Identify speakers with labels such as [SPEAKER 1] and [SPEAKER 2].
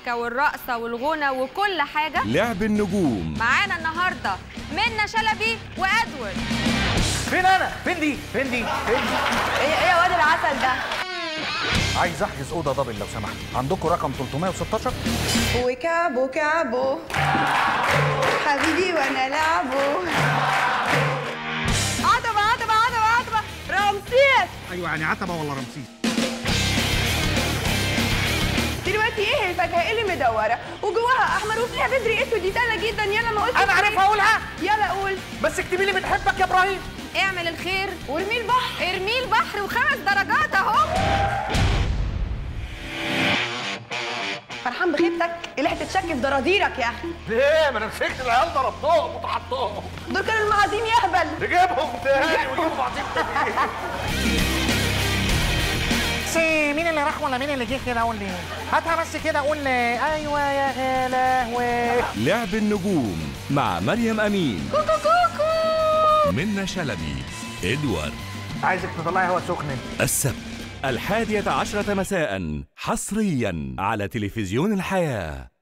[SPEAKER 1] الضحكه والرقصه والغنى وكل حاجه
[SPEAKER 2] لعب النجوم
[SPEAKER 1] معانا النهارده منى شلبي وادوارد
[SPEAKER 3] فين انا فين دي فين دي فين دي
[SPEAKER 1] ايه ايه يا واد العسل ده
[SPEAKER 3] عايز احجز اوضه دبل لو سمحت عندكم رقم 316
[SPEAKER 4] وكعبه كعبه حبيبي وانا لعبه عتبة عتبة عتبة عتبة رمسيس
[SPEAKER 3] ايوه يعني عتبه ولا رمسيس
[SPEAKER 4] دلوقتي ايه الفاكهة اللي مدورة وجواها احمر وفيها بذر اسود دي سهلة جدا يلا ما قلتش
[SPEAKER 3] انا عارف
[SPEAKER 4] ليه؟
[SPEAKER 3] اقولها
[SPEAKER 4] يلا قول
[SPEAKER 3] بس اكتبي لي بنحبك يا ابراهيم
[SPEAKER 1] اعمل الخير
[SPEAKER 4] وارمي البحر
[SPEAKER 1] ارميه البحر وخمس درجات اهو
[SPEAKER 4] فرحان بخيبتك اللي هتتشك في ضراديرك يا اخي
[SPEAKER 3] ليه ما انا مسكت العيال ضربتهم وطحطهم
[SPEAKER 4] دول كانوا المعازيم يهبل
[SPEAKER 3] نجيبهم تاني ونجيبهم بعضين تاني بس مين اللي راح ولا مين اللي جه كده قول لي هاتها بس كده قول لي ايوه يا هلاوي
[SPEAKER 2] لعب النجوم مع مريم أمين
[SPEAKER 1] كوكو كوكو
[SPEAKER 2] منى شلبي إدوارد
[SPEAKER 3] عايزك تطلعي هوا سخن انت
[SPEAKER 2] السبت الحادية عشرة مساء حصريا على تلفزيون الحياة